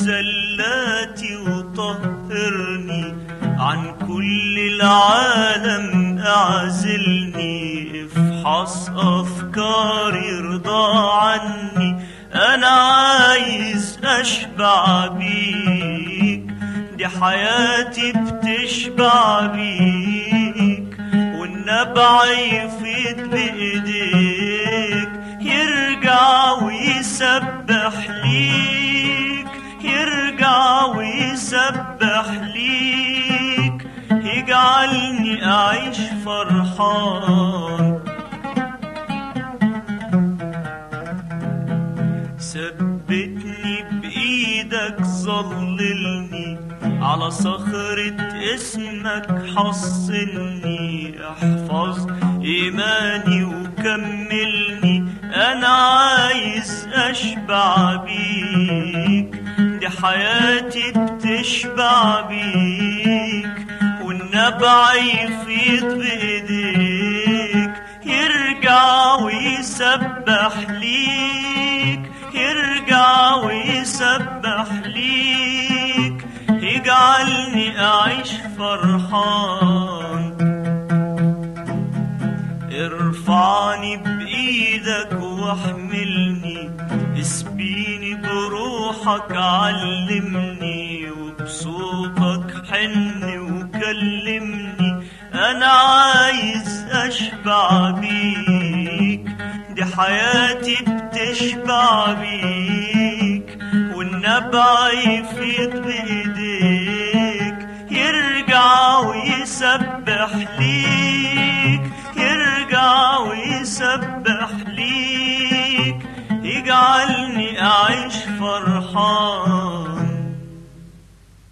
زلاتي وطهرني عن كل العالم اعزلني افحص افكاري ارضى عني انا عايز اشبع بيك دي حياتي بتشبع بيك والنبع يفيد بايديك يرجع ويسبح ليك يرجع ويسبح ليك يجعلني اعيش فرحان ثبتني بايدك ظللني على صخرة اسمك حصني احفظ ايماني وكملني انا عايز اشبع بيك دي حياتي بتشبع بيك والنبع يفيض بايديك يرجع ويسبح ليك يرجع ويسبح ليك يجعلني أعيش فرحان ارفعني بإيدك واحملني اسبيني بروحك علمني وبصوتك حن وكلمني أنا عايز أشبع بيك دي حياتي بتشبع بيك والنبع يفيض بإيديك يرجع ويسبح ليك يرجع ويسبح ليك يجعلني أعيش فرحان